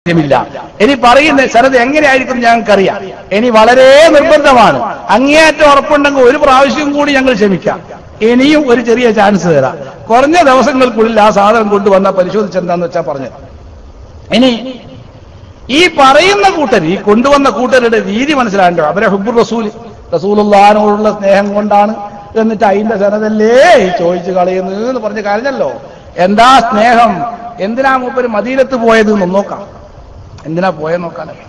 കാര്യമില്ല ഇനി പറയുന്ന സ്ഥലത്ത് എങ്ങനെയായിരിക്കും ഞങ്ങൾക്കറിയാം ഇനി വളരെ നിർബന്ധമാണ് അങ്ങേയറ്റം ഉറപ്പുണ്ടെങ്കിൽ ഒരു പ്രാവശ്യം കൂടി ഞങ്ങൾ ക്ഷമിക്കാം ഇനിയും ഒരു ചെറിയ ചാൻസ് തരാം കുറഞ്ഞ ദിവസങ്ങൾക്കുള്ളിൽ ആ സാധനം കൊണ്ടുവന്ന പരിശോധിച്ചെന്താന്ന് വെച്ചാൽ പറഞ്ഞത് ഇനി ഈ പറയുന്ന കൂട്ടർ ഈ കൊണ്ടുവന്ന കൂട്ടരുടെ രീതി മനസ്സിലാകണ്ടോ അവരെ ഹുബുർ റസൂൽ റസൂലുള്ളഹാനോടുള്ള സ്നേഹം കൊണ്ടാണ് എന്നിട്ട് അതിന്റെ സനതല്ലേ ഈ ചോദിച്ചു കളയുന്നു എന്ന് പറഞ്ഞ് കഴിഞ്ഞല്ലോ എന്താ സ്നേഹം എന്തിനാ മൂപ്പര് മദീനത്ത് പോയത് എന്ന് നോക്കാം എന്തിനാ പോയെന്ന് നോക്കാനൊക്കെ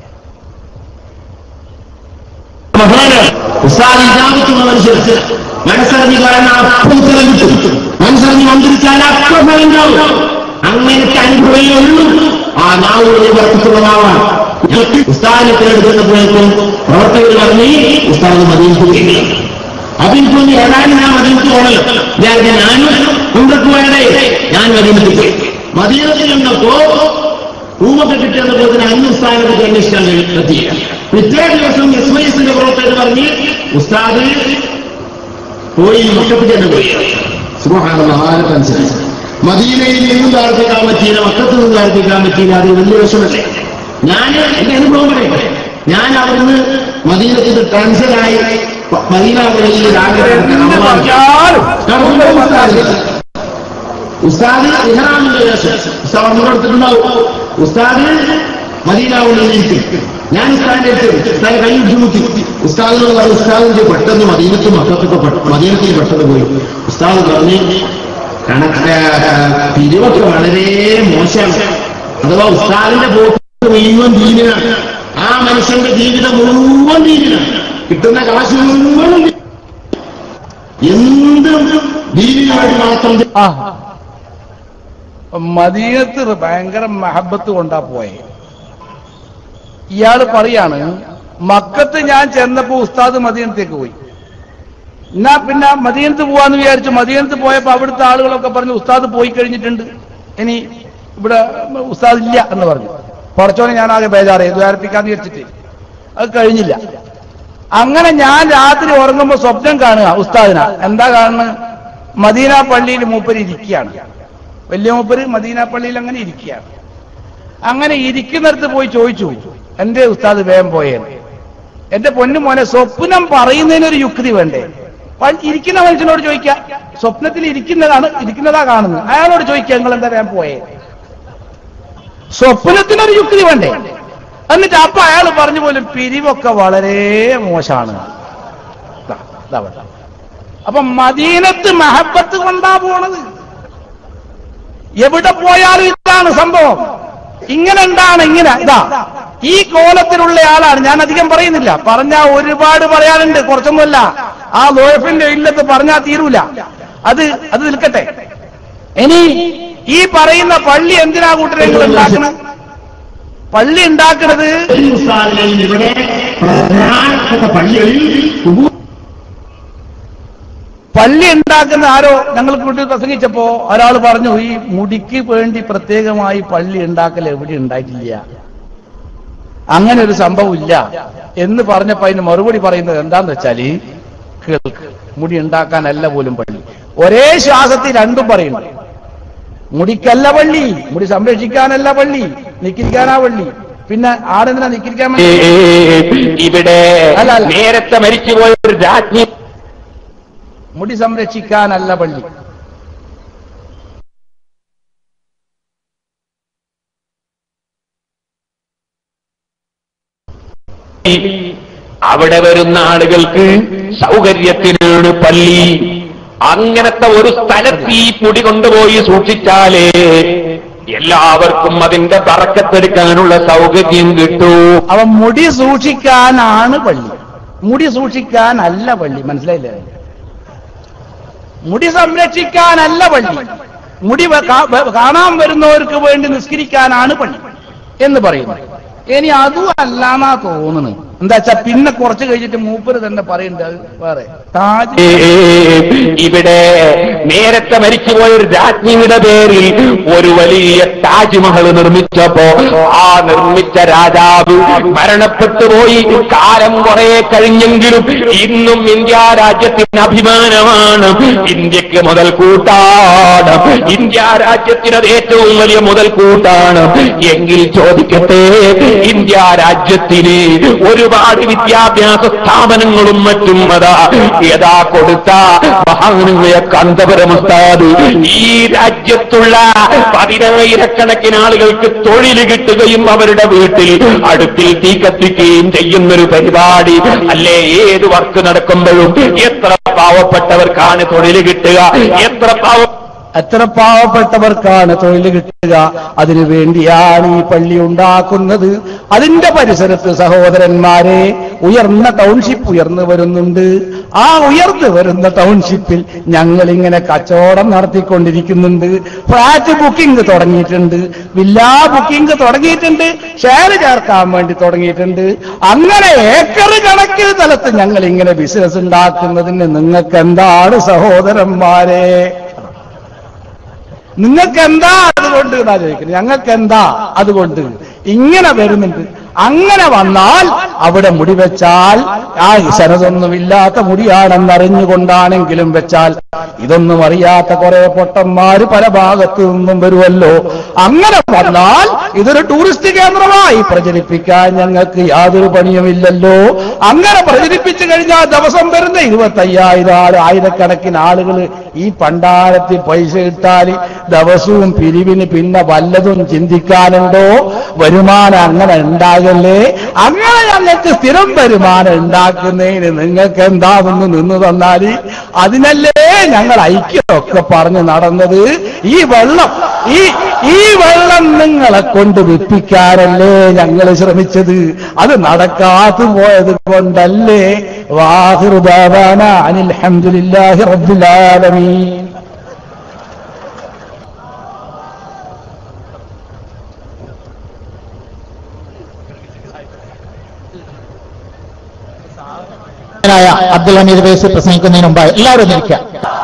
ഉസ്താദ് ഇജാബത്തുള്ള മനുഷ്യർ മനസ്സറിഞ്ഞ് കാരണം അപ്പം ഉത്തരം കിട്ടും മനസ്സറിഞ്ഞ് മന്ത്രിച്ചാൽ അപ്പം ഫലം ഉണ്ടാവും അങ്ങനത്തെ അനുഭവമേ ഉള്ളൂ ആ നാവുകളിൽ വർക്കത്തുള്ള നാവാണ് ഉസ്താദിനെ തിരഞ്ഞെടുക്കുന്നപ്പോഴേക്കും പ്രവർത്തകർ പറഞ്ഞ് ഉസ്താദ് മദീനത്ത് പോയി അതിൽ തോന്നി ഏതായാലും ഞാൻ മദീനത്ത് പോകണല്ലോ ഞാൻ ഞാനും ഉണ്ടക്ക് പോയതേ ഞാൻ മദീനത്ത് പോയി മദീനത്തിൽ നിന്നപ്പോ റൂമൊക്കെ കിട്ടിയെന്ന പോലെ തന്നെ അന്ന് ഉസ്താദിനെ അന്വേഷിക്കാൻ എത്തിയില്ല പിറ്റേ ദിവസം എസ് വൈ എസിന്റെ പ്രവർത്തകർ പറഞ്ഞ് ഉസ്താദ് പോയി മക്കത്ത് തന്നെ പോയി സുബഹാനനുസരിച്ച് മദീനയിൽ നിന്നും താഴ്ത്തിക്കാൻ പറ്റിയില്ല മക്കത്ത് നിന്നും താഴ്ത്തിക്കാൻ പറ്റിയില്ല അത് വലിയ വിഷമല്ലേ ഞാൻ എന്റെ അനുഭവം പറയട്ടെ ഞാൻ അവിടുന്ന് മദീനത്തിൽ ട്രാൻസ്ഫറായി മദീന കോളേജിൽ രാവിലെ എന്ത് പറഞ്ഞാലും മൂപ്പര് പറഞ്ഞാലും ഉസ്താദ് ഇഹ്റാമിന്റെ വേഷം ഉസ്താദ് നമ്മളെടുത്തിട്ടുണ്ടാവും ഉസ്താദ് മദീനാവുള്ളിലിരിക്കും ഞാൻ ഉസ്താദിന്റെ അടുത്ത് ഉസ്താദ് കൈ ബുദ്ധിമുട്ടി ഉസ്താദിനോട് പറഞ്ഞു ഉസ്താദിന്റെ പെട്ടെന്ന് മദീനത്ത് മക്കത്തൊക്കെ പെ- മദീനത്തിൽ പെട്ടെന്ന് പോയി ഉസ്താദ് പറഞ്ഞ് കണക്ക് പിരിവൊക്കെ വളരെ മോശമാണ് അഥവാ ഉസ്താദിന്റെ പോക്ക് മുഴുവൻ ദീനിനാണ് ആ മനുഷ്യന്റെ ജീവിതം മുഴുവൻ ദീനിനാണ് കിട്ടുന്ന കാശ് മുഴുവൻ ദീ- എന്തും ദീനിനു വേണ്ടി മാത്രം ആ മദീനത്ത് ഭയങ്കര മഹബത്ത് കൊണ്ടാ പോയെ ഇയാള് പറയാണ് മക്കത്ത് ഞാൻ ചെന്നപ്പോ ഉസ്താദ് മദീനത്തേക്ക് പോയി എന്നാ പിന്നെ മദീനത്ത് പോവാന്ന് വിചാരിച്ചു മദീനത്ത് പോയപ്പോ അവിടുത്തെ ആളുകളൊക്കെ പറഞ്ഞു ഉസ്താദ് പോയി കഴിഞ്ഞിട്ടുണ്ട് ഇനി ഇവിടെ ഉസ്താദ് ഇല്ല എന്ന് പറഞ്ഞു കുറച്ചോനെ ഞാൻ ആകെ ബേജാറ് ദ്വാരപ്പിക്കാന്ന് വിചാരിച്ചിട്ട് അത് കഴിഞ്ഞില്ല അങ്ങനെ ഞാൻ രാത്രി ഉറങ്ങുമ്പോ സ്വപ്നം കാണുക ഉസ്താദിന എന്താ കാണുന്നത് മദീന പള്ളിയിൽ മൂപ്പര് ഇരിക്കുകയാണ് വലിയ മൂപ്പര് മദീന പള്ളിയിൽ അങ്ങനെ ഇരിക്കുകയാണ് അങ്ങനെ ഇരിക്കുന്നിടത്ത് പോയി ചോദിച്ചു എന്റെ ഉസ്താദ് വേഗം പോയേന്ന് എന്റെ പൊന്നു മോനെ സ്വപ്നം പറയുന്നതിനൊരു യുക്തി വേണ്ടേ പ- ഇരിക്കുന്ന മനുഷ്യനോട് ചോദിക്കാം സ്വപ്നത്തിൽ ഇരിക്കുന്നതാണ് ഇരിക്കുന്നതാ കാണുന്നത് അയാളോട് ചോദിക്കുക നിങ്ങൾ എന്താ വേഗം പോയേ സ്വപ്നത്തിനൊരു യുക്തി വേണ്ടേ എന്നിട്ട് അപ്പൊ അയാൾ പറഞ്ഞു പോലും പിരിവൊക്കെ വളരെ മോശമാണ് ദാ, ദാ ഇവിടെ. അപ്പൊ മദീനത്ത് മഹബത്ത് കൊണ്ടാ പോണത് എവിടെ പോയാലും ഇതാണ് സംഭവം ഇങ്ങനെ എന്താണ് ഇങ്ങനെ ഇതാ ഈ കോലത്തിലുള്ള ആളാണ് ഞാൻ അധികം പറയുന്നില്ല പറഞ്ഞാ ഒരുപാട് പറയാനുണ്ട് കുറച്ചൊന്നുമല്ല ആ ലോയഫിന്റെ ഇല്ലത്ത് പറഞ്ഞാ തീരൂല അത് അത് നിൽക്കട്ടെ ഇനി ഈ പറയുന്ന പള്ളി എന്തിനാ കൂട്ടരെ നിങ്ങൾ ഉണ്ടാക്കുന്നത് പള്ളി ഉണ്ടാക്കുന്നത് ഈ ഉസ്താദിനെയും ഇവിടെ പ്രധാനപ്പെട്ട പള്ളികളിൽ കുബൂർ പള്ളി ഉണ്ടാക്കുന്ന ആരോ ഞങ്ങൾക്ക് വീട്ടിൽ പ്രസംഗിച്ചപ്പോ ഒരാൾ പറഞ്ഞു ഈ മുടിക്ക് വേണ്ടി പ്രത്യേകമായി പള്ളി ഉണ്ടാക്കൽ എവിടെ ഉണ്ടായിട്ടില്ല അങ്ങനെ ഒരു സംഭവം ഇല്ല എന്ന് പറഞ്ഞപ്പോ അതിന് മറുപടി പറയുന്നത് എന്താന്ന് വെച്ചാല് കേൾക്ക് മുടി ഉണ്ടാക്കാനല്ല പോലും പള്ളി ഒരേ ശ്വാസത്തിൽ രണ്ടും പറയുന്നു മുടിക്കല്ല പള്ളി മുടി സംരക്ഷിക്കാനല്ല പള്ളി നിക്കിരിക്കാനാ പള്ളി പിന്നെ ആടെന്തിനാ നിക്കിരിക്കാൻ വേണ്ടി ഇവിടെ അല്ല, അല്ല. നേരത്തെ മരിച്ചുപോയ ഒരു രാജ്ഞി മുടി സംരക്ഷിക്കാനല്ല പള്ളി അവിടെ വരുന്ന ആളുകൾക്ക് സൗകര്യത്തിനാണ് പള്ളി അങ്ങനത്തെ ഒരു സ്ഥലത്ത് ഈ പൊടി കൊണ്ടുപോയി സൂക്ഷിച്ചാലേ എല്ലാവർക്കും അതിന്റെ തറക്കത്തെടുക്കാനുള്ള സൗകര്യം കിട്ടൂ അവൻ മുടി സൂക്ഷിക്കാനാണ് പള്ളി മുടി സൂക്ഷിക്കാനല്ല പള്ളി മനസ്സിലായില്ലേ മുടി സംരക്ഷിക്കാനല്ല പള്ളി മുടി വ- കാ- വ- കാണാൻ വരുന്നവർക്ക് വേണ്ടി നിസ്കരിക്കാനാണ് പള്ളി എന്ന് പറയുന്നു ഇനി അതും അല്ലാന്നാ തോന്നുന്നു എന്താ വെച്ചാ പിന്നെ കുറച്ച് കഴിഞ്ഞിട്ട് മൂപ്പര് തന്നെ പറയുന്നുണ്ട് അത് വേറെ താജ് ഇവിടെ നേരത്തെ മരിച്ചുപോയ ഒരു രാജ്ഞിയുടെ പേരിൽ ഒരു വലിയ താജ്മഹൽ നിർമ്മിച്ചപ്പോ ആ നിർമ്മിച്ച രാജാവ് മരണപ്പെട്ടു പോയി കാലം കുറെ കഴിഞ്ഞെങ്കിലും ഇന്നും ഇന്ത്യ രാജ്യത്തിന് അഭിമാനമാണ് ഇന്ത്യക്ക് മുതൽ കൂട്ടാണ് ഇന്ത്യ രാജ്യത്തിന് അത് ഏറ്റവും വലിയ മുതൽ കൂട്ടാണ് എങ്കിൽ ചോദിക്കട്ടെ ഇന്ത്യ രാജ്യത്തിന് ഒരുപാട് വിദ്യാഭ്യാസ സ്ഥാപനങ്ങളും മറ്റും അതാ യഥാ കൊടുത്ത മഹാനുമായ കാന്തപുരം ഉസ്താദ് ഈ രാജ്യത്തുള്ള പതിനായിരക്കണക്കിന് ആളുകൾക്ക് തൊഴിൽ കിട്ടുകയും അവരുടെ വീട്ടിൽ അടുപ്പിൽ തീ കത്തിക്കുകയും ചെയ്യുന്നൊരു പരിപാടി അല്ലേ ഏത് വർക്ക് നടക്കുമ്പോഴും എത്ര പാവപ്പെട്ടവർക്കാണ് തൊഴിൽ കിട്ടുക എത്ര പാവ എത്ര പാവപ്പെട്ടവർക്കാണ് തൊഴിൽ കിട്ടുക അതിനു വേണ്ടിയാണ് ഈ പള്ളി ഉണ്ടാക്കുന്നത് അതിന്റെ പരിസരത്ത് സഹോദരന്മാരെ ഉയർന്ന ടൗൺഷിപ്പ് ഉയർന്നു വരുന്നുണ്ട് ആ ഉയർന്നു വരുന്ന ടൗൺഷിപ്പിൽ ഞങ്ങൾ ഇങ്ങനെ കച്ചവടം നടത്തിക്കൊണ്ടിരിക്കുന്നുണ്ട് ഫ്ലാറ്റ് ബുക്കിംഗ് തുടങ്ങിയിട്ടുണ്ട് വില്ലാ ബുക്കിംഗ് തുടങ്ങിയിട്ടുണ്ട് ഷെയർ ചേർക്കാൻ വേണ്ടി തുടങ്ങിയിട്ടുണ്ട് അങ്ങനെ ഏക്കർ കണക്കിന് തലത്ത് ഞങ്ങൾ ഇങ്ങനെ ബിസിനസ് ഉണ്ടാക്കുന്നതിന് നിങ്ങൾക്ക് എന്താണ് സഹോദരന്മാരെ നിങ്ങൾക്ക് എന്താ അതുകൊണ്ട് എന്നാ ചോദിക്കുന്നത് ഞങ്ങൾക്ക് എന്താ അതുകൊണ്ട് ഇങ്ങനെ വരുന്നുണ്ട് അങ്ങനെ വന്നാൽ അവിടെ മുടി വെച്ചാൽ ആ ശരതൊന്നുമില്ലാത്ത മുടിയാണെന്നറിഞ്ഞുകൊണ്ടാണെങ്കിലും വെച്ചാൽ ഇതൊന്നും അറിയാത്ത കുറെ പൊട്ടന്മാര് പല ഭാഗത്തു നിന്നും വരുമല്ലോ അങ്ങനെ വന്നാൽ ഇതൊരു ടൂറിസ്റ്റ് കേന്ദ്രമായി പ്രചരിപ്പിക്കാൻ ഞങ്ങൾക്ക് യാതൊരു പണിയുമില്ലല്ലോ അങ്ങനെ പ്രചരിപ്പിച്ചു കഴിഞ്ഞാൽ ദിവസം വരുന്ന ഇരുപത്തയ്യായിരം ആള് ആയിരക്കണക്കിന് ആളുകൾ ഈ പണ്ടാരത്തിൽ പൈസ ഇട്ടാൽ ദിവസവും പിരിവിന് പിന്നെ വല്ലതും ചിന്തിക്കാനുണ്ടോ വരുമാനം അങ്ങനെ ഉണ്ടാകല്ലേ അങ്ങനെ ഞങ്ങൾക്ക് സ്ഥിരം വരുമാനം ഉണ്ടാക്കുന്നതിന് നിങ്ങൾക്ക് എന്താണെന്ന് നിന്ന് തന്നാൽ അതിനല്ലേ ഞങ്ങൾ ഐക്യമൊക്കെ പറഞ്ഞ് നടന്നത് ഈ വെള്ളം ഈ ഈ വെള്ളം നിങ്ങളെ കൊണ്ട് വിപ്പിക്കാനല്ലേ ഞങ്ങൾ ശ്രമിച്ചത് അത് നടക്കാതെ പോയത് കൊണ്ടല്ലേ വാഹിറുദാന അനിൽ ഹംദുലില്ലാഹി റബ്ബിൽ ആലമീൻ ായ അബ്ദുൽ ഹമീദ് ബേസ് പ്രസംഗിക്കുന്നതിന് മുമ്പ് എല്ലാവരും ഒന്നിരിക്കുക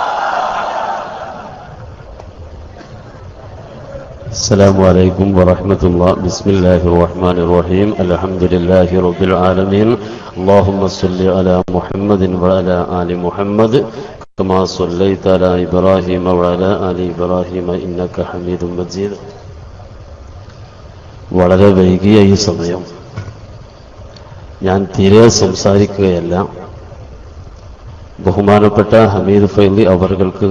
السلام عليكم ورحمة الله بسم الله الرحمن الرحيم الحمد لله رب العالمين اللهم صل على محمد وعلى آل محمد كما صليت على إبراهيم وعلى آل إبراهيم إنك حميد مجيد വളരെ വൈകിയ ഈ സമയം ഞാൻ തീരെ സംസാരിക്കുകയല്ല ബഹുമാനപ്പെട്ട ഹമീദ് ഫൈലി അവർക്ക്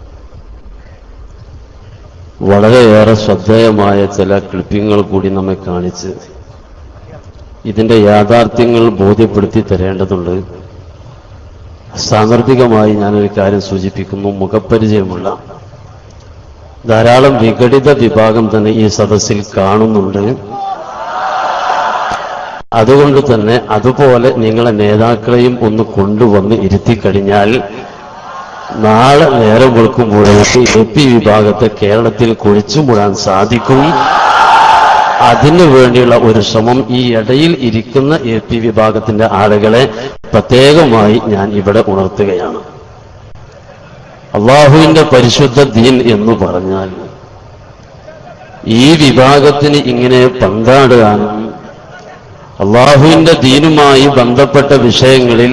വളരെയേറെ ശ്രദ്ധേയമായ ചില ക്ലിപ്പിങ്ങൾ കൂടി നമ്മെ കാണിച്ച് ഇതിന്റെ യാഥാർത്ഥ്യങ്ങൾ ബോധ്യപ്പെടുത്തി തരേണ്ടതുണ്ട് സാന്ദർഭികമായി ഞാനൊരു കാര്യം സൂചിപ്പിക്കുന്നു മുഖപരിചയമുള്ള ധാരാളം വിഘടിത വിഭാഗം തന്നെ ഈ സദസ്സിൽ കാണുന്നുണ്ട് അതുകൊണ്ട് തന്നെ അതുപോലെ നിങ്ങളെ നേതാക്കളെയും ഒന്ന് കൊണ്ടുവന്ന് ഇരുത്തിക്കഴിഞ്ഞാൽ നാളെ നേരം വെളുക്കുമ്പോഴേക്ക് എ പി വിഭാഗത്തെ കേരളത്തിൽ കുഴിച്ചുമൂടാൻ സാധിക്കും അതിനു വേണ്ടിയുള്ള ഒരു ശ്രമം ഈ ഇടയിൽ ഇരിക്കുന്ന എ പി വിഭാഗത്തിന്റെ ആളുകളെ പ്രത്യേകമായി ഞാൻ ഇവിടെ ഉണർത്തുകയാണ് അള്ളാഹുവിന്റെ പരിശുദ്ധ ദീൻ എന്ന് പറഞ്ഞാൽ ഈ വിഭാഗത്തിന് ഇങ്ങനെ പന്താടുവാനും അള്ളാഹുവിന്റെ ദീനുമായി ബന്ധപ്പെട്ട വിഷയങ്ങളിൽ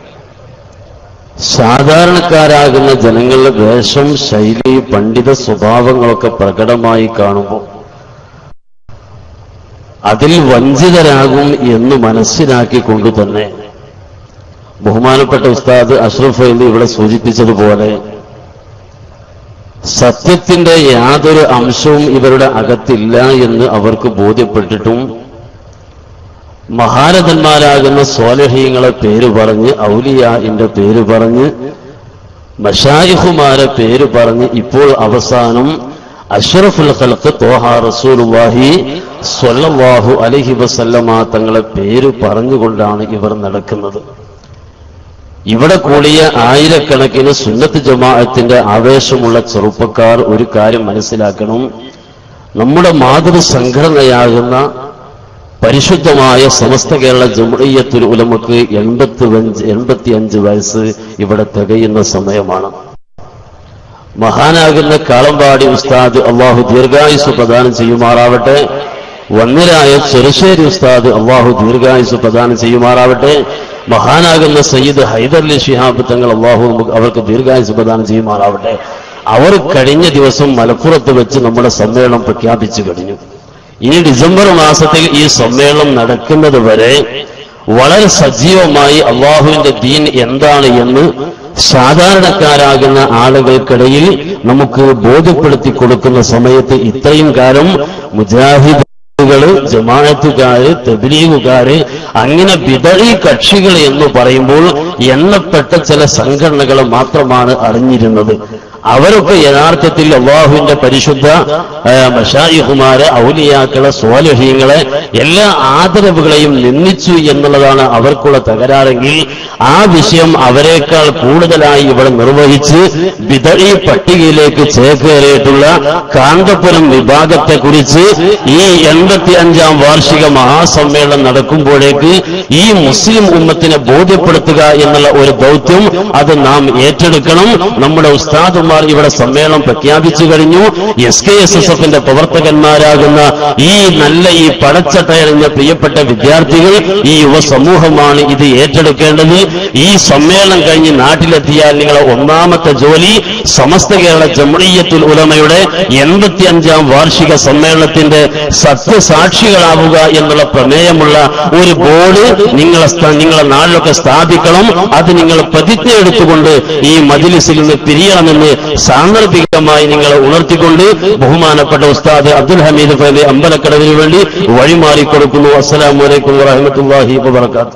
സാധാരണക്കാരാകുന്ന ജനങ്ങളുടെ വേഷം ശൈലി പണ്ഡിത സ്വഭാവങ്ങളൊക്കെ പ്രകടമായി കാണുമ്പോൾ അതിൽ വഞ്ചിതരാകും എന്ന് മനസ്സിലാക്കിക്കൊണ്ട് തന്നെ ബഹുമാനപ്പെട്ട ഉസ്താദ് അഷ്റഫ് അലി ഇവിടെ സൂചിപ്പിച്ചതുപോലെ സത്യത്തിന്റെ യാതൊരു അംശവും ഇവരുടെ അകത്തില്ല എന്ന് അവർക്ക് ബോധ്യപ്പെട്ടിട്ടും മഹാരഥന്മാരാകുന്ന സ്വാലഹീങ്ങളെ പേര് പറഞ്ഞ് ഔലിയാന്റെ പേര് പറഞ്ഞ് മഷായിഹുമാരെ പേര് പറഞ്ഞ് ഇപ്പോൾ അവസാനം അഷ്റഫുൽ ഖൽക്ക് തോഹ റസൂലുള്ളാഹി സ്വല്ലല്ലാഹു അലൈഹി വസല്ലമ തങ്ങളെ പേര് പറഞ്ഞുകൊണ്ടാണ് ഇവർ നടക്കുന്നത് ഇവിടെ കൂടിയ ആയിരക്കണക്കിന് സുന്നത്ത് ജമാഅത്തിന്റെ ആവേശമുള്ള ചെറുപ്പക്കാർ ഒരു കാര്യം മനസ്സിലാക്കണം നമ്മുടെ മാതൃ സംഘടനയാകുന്ന പരിശുദ്ധമായ സമസ്ത കേരള ജമുറിയത്തുൽ ഉലമക്ക് എൺപത്തി അഞ്ച് എൺപത്തിയഞ്ച് വയസ്സ് ഇവിടെ തികയുന്ന സമയമാണ് മഹാനാകുന്ന കാളമ്പാടി ഉസ്താദ് അള്ളാഹു ദീർഘായുസ് പ്രദാനം ചെയ്യുമാറാവട്ടെ വന്നിരായ ചെറുശ്ശേരി ഉസ്താദ് അള്ളാഹു ദീർഘായുസ് പ്രദാനം ചെയ്യുമാറാവട്ടെ മഹാനാകുന്ന സയ്യിദ് ഹൈദർലി ഷിഹാബ് തങ്ങൾ അള്ളാഹു നമുക്ക് അവർക്ക് ദീർഘായുസ് പ്രദാനം ചെയ്യുമാറാവട്ടെ അവർ കഴിഞ്ഞ ദിവസം മലപ്പുറത്ത് വെച്ച് നമ്മുടെ സമ്മേളനം പ്രഖ്യാപിച്ചു കഴിഞ്ഞു ഇനി ഡിസംബർ മാസത്തിൽ ഈ സമ്മേളനം നടക്കുന്നത് വരെ വളരെ സജീവമായി അള്ളാഹുവിന്റെ ദീൻ എന്താണ് എന്ന് സാധാരണക്കാരാകുന്ന ആളുകൾക്കിടയിൽ നമുക്ക് ബോധ്യപ്പെടുത്തി കൊടുക്കുന്ന സമയത്ത് ഇത്രയും കാലം മുജാഹിദ് കള് ജമാഅത്തുകാര് തെബിലീഗുകാര് അങ്ങനെ വിതഴി കക്ഷികൾ എന്ന് പറയുമ്പോൾ എണ്ണപ്പെട്ട ചില സംഘടനകൾ മാത്രമാണ് അറിഞ്ഞിരുന്നത് അവരൊക്കെ യഥാർത്ഥത്തിൽ അള്ളാഹുവിന്റെ പരിശുദ്ധ ആ, മഷായിഹുമാരെ ഔലിയാക്കളെ സ്വാലഹീങ്ങളെ എല്ലാ ആദരവുകളെയും നിന്ദിച്ചു എന്നുള്ളതാണ് അവർക്കുള്ള തകരാറെങ്കിൽ ആ വിഷയം അവരെക്കാൾ കൂടുതലായി ഇവിടെ നിർവഹിച്ച് വിതഴി പട്ടികയിലേക്ക് ചേക്കേറിയിട്ടുള്ള കാന്തപുരം വിഭാഗത്തെക്കുറിച്ച് ഈ എൺപത്തി അഞ്ചാം വാർഷിക മഹാസമ്മേളനം നടക്കുമ്പോഴേക്ക് ഈ മുസ്ലിം ഉമ്മത്തിനെ ബോധ്യപ്പെടുത്തുക എന്നുള്ള ഒരു ദൗത്യം അത് നാം ഏറ്റെടുക്കണം നമ്മുടെ ഉസ്താദുമാർ ഇവിടെ സമ്മേളനം പ്രഖ്യാപിച്ചു കഴിഞ്ഞു എസ് കെ എസ് എസ് എഫിന്റെ പ്രവർത്തകന്മാരാകുന്ന ഈ നല്ല ഈ പടച്ചട്ടയറിഞ്ഞ പ്രിയപ്പെട്ട വിദ്യാർത്ഥികൾ ഈ യുവസമൂഹമാണ് ഇത് ഏറ്റെടുക്കേണ്ടത് ഈ സമ്മേളനം കഴിഞ്ഞ് നാട്ടിലെത്തിയാൽ നിങ്ങളെ ഒന്നാമത്തെ ജോലി സമസ്ത കേരള ജമുറിയത്തുൽ ഉലമയുടെ എൺപത്തിയഞ്ചാം വാർഷിക സമ്മേളനത്തിന്റെ സത്യസാക്ഷികളാവുക എന്നുള്ള പ്രമേയമുള്ള ഒരു ബോർഡ് നിങ്ങളെ സ്ഥാ- നിങ്ങളെ നാട്ടിലൊക്കെ സ്ഥാപിക്കണം അത് നിങ്ങൾ പ്രതിജ്ഞ എടുത്തുകൊണ്ട് ഈ മജിലിസിൽ നിന്ന് പിരിയണമെന്ന് സാന്ദർഭികമായി നിങ്ങളെ ഉണർത്തിക്കൊണ്ട് ബഹുമാനപ്പെട്ട ഉസ്താദ് അബ്ദുൽ ഹമീദ് ഫൈലി അമ്പലക്കടവിന് വേണ്ടി വഴിമാറി കൊടുക്കുന്നു അസ്സലാമു അലൈക്കും വറഹമത്തുല്ലാഹി വബർക്കാത്തു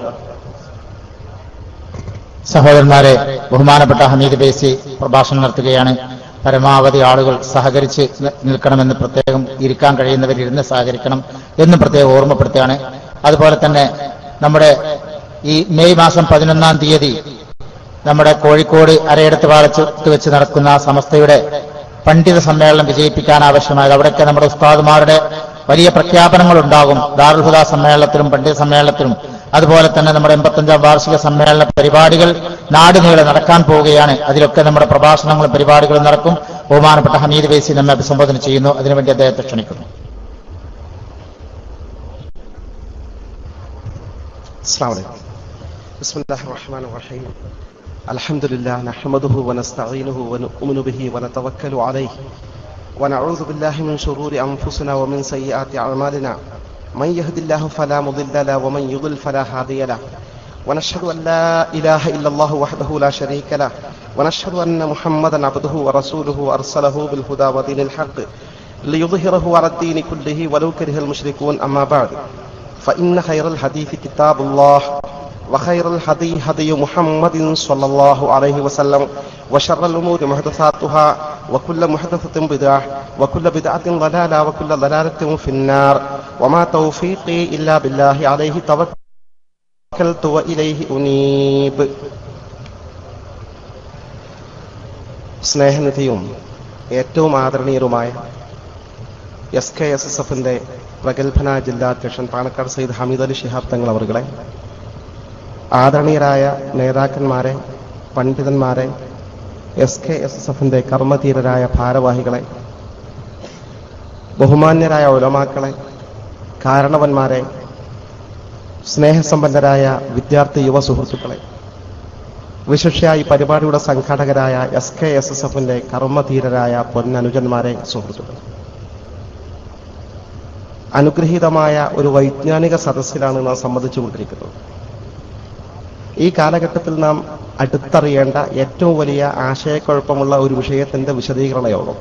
സഹോദരന്മാരെ ബഹുമാനപ്പെട്ട ഹമീദ് ബേസി പ്രഭാഷണം നടത്തുകയാണ് പരമാവധി ആളുകൾ സഹകരിച്ച് നി- നിൽക്കണമെന്ന് പ്രത്യേകം ഇരിക്കാൻ കഴിയുന്നവർ ഇരുന്ന് സഹകരിക്കണം എന്ന് പ്രത്യേകം ഓർമ്മപ്പെടുത്തുകയാണ് അതുപോലെ തന്നെ നമ്മുടെ ഈ മെയ് മാസം പതിനൊന്നാം തീയതി നമ്മുടെ കോഴിക്കോട് അരയിടത്ത് പാലത്ത് വെച്ച് നടക്കുന്ന സമസ്തയുടെ പണ്ഡിത സമ്മേളനം വിജയിപ്പിക്കാൻ ആവശ്യമായത് അവിടെയൊക്കെ നമ്മുടെ ഉസ്താദുമാരുടെ വലിയ പ്രഖ്യാപനങ്ങൾ ഉണ്ടാകും ദാറുൽഹുദ സമ്മേളനത്തിലും പണ്ഡിത സമ്മേളനത്തിലും അതുപോലെ തന്നെ നമ്മുടെ എൺപത്തഞ്ചാം വാർഷിക സമ്മേളന പരിപാടികൾ നാടുനീളെ നടക്കാൻ പോവുകയാണ് അതിലൊക്കെ നമ്മുടെ പ്രഭാഷണങ്ങളും പരിപാടികളും നടക്കും ബഹുമാനപ്പെട്ട ഹമീദ് ബേസി നമ്മെ അഭിസംബോധന ചെയ്യുന്നു അതിനുവേണ്ടി അദ്ദേഹത്തെ ക്ഷണിക്കുന്നു السلام عليكم بسم الله الرحمن الرحيم الحمد لله نحمده ونستعينه ونؤمن به ونتوكل عليه ونعوذ بالله من شرور أنفسنا ومن سيئات أعمالنا من يهد الله فلا مضل له ومن يضل فلا هادي له ونشهد أن لا إله إلا الله وحده لا شريك له ونشهد أن محمدا عبده ورسوله أرسله بالهدى ودين الحق ليظهره على الدين كله ولو كره المشركون أما بعد فإن خير الحديث كتاب الله وخير الهدي هدي محمد صلى الله عليه وسلم وشر الأمور محدثاتها وكل محدثة بدعة وكل بدعة ضلالة وكل ضلالة في النار وما توفيقي إلا بالله عليه توكلت وإليه أنيب സ്നേഹനിധിയും ഏറ്റവും ആദരണീയരുമായ എസ് കെ എസ് എസ് എഫിന്റെ പ്രഗത്ഭന ജില്ലാ അധ്യക്ഷൻ പാണക്കാട് സയ്യിദ് ഹമീദ് അലി ശിഹാബ് തങ്ങൾ അവറുകളെ ആദരണീയരായ നേതാക്കന്മാരെ പണ്ഡിതന്മാരെ എസ് കെ എസ് എസ് എഫിന്റെ കർമ്മധീരരായ ഭാരവാഹികളെ ബഹുമാന്യരായ ഉലമാക്കളെ കാരണവന്മാരെ സ്നേഹസമ്പന്നരായ വിദ്യാർത്ഥി യുവ സുഹൃത്തുക്കളെ വിശിഷ്യ ഈ പരിപാടിയുടെ സംഘാടകരായ എസ് കെ എസ് എസ് എഫിന്റെ കർമ്മധീരരായ പൊന്നനുജന്മാരെ സുഹൃത്തുക്കളെ അനുഗ്രഹീതമായ ഒരു വൈജ്ഞാനിക സദസ്സിലാണ് നാം സംബന്ധിച്ചുകൊണ്ടിരിക്കുന്നത് ഈ കാലഘട്ടത്തിൽ നാം അടുത്തറിയേണ്ട ഏറ്റവും വലിയ ആശയക്കുഴപ്പമുള്ള ഒരു വിഷയത്തിന്റെ വിശദീകരണ യോഗം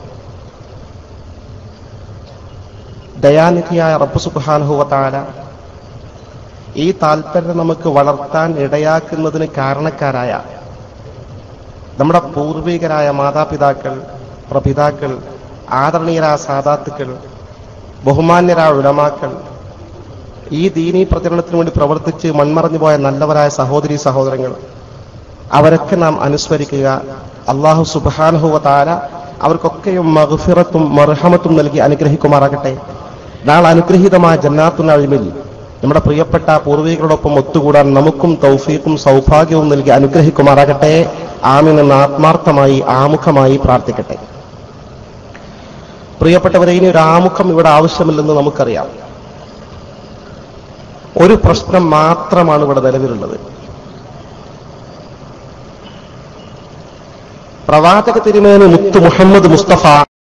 ദയാനിധിയായ റബ്ബു സുബാനുഭവത്താല ഈ താല്പര്യം നമുക്ക് വളർത്താൻ ഇടയാക്കുന്നതിന് കാരണക്കാരായ നമ്മുടെ പൂർവികരായ മാതാപിതാക്കൾ പ്രപിതാക്കൾ ആദരണീയരായ സാധാത്തുക്കൾ ബഹുമാന്യരായ ഉലമാക്കൾ ഈ ദീനീ പ്രചരണത്തിന് വേണ്ടി പ്രവർത്തിച്ച് മൺമറഞ്ഞു പോയ നല്ലവരായ സഹോദരി സഹോദരങ്ങൾ അവരൊക്കെ നാം അനുസ്മരിക്കുക അള്ളാഹു സുബാനുഹുവ താര അവർക്കൊക്കെയും മഗ്ഫിറത്തും മർഹമത്തും നൽകി അനുഗ്രഹിക്കുമാറാകട്ടെ നാളെ അനുഗ്രഹീതമായ ജന്നാത്തുൽ അഴിമിൽ നമ്മുടെ പ്രിയപ്പെട്ട പൂർവികരോടൊപ്പം ഒത്തുകൂടാൻ നമുക്കും തൗഫീഖും സൗഭാഗ്യവും നൽകി അനുഗ്രഹിക്കുമാറാകട്ടെ ആമിൻ എന്ന് ആത്മാർത്ഥമായി ആമുഖമായി പ്രാർത്ഥിക്കട്ടെ പ്രിയപ്പെട്ടവരെ ഇനി ഒരു ആമുഖം ഇവിടെ ആവശ്യമില്ലെന്ന് നമുക്കറിയാം ഒരു പ്രശ്നം മാത്രമാണ് ഇവിടെ നിലവിലുള്ളത് പ്രവാചക തിരുമേന് മുത്ത് മുഹമ്മദ് മുസ്തഫ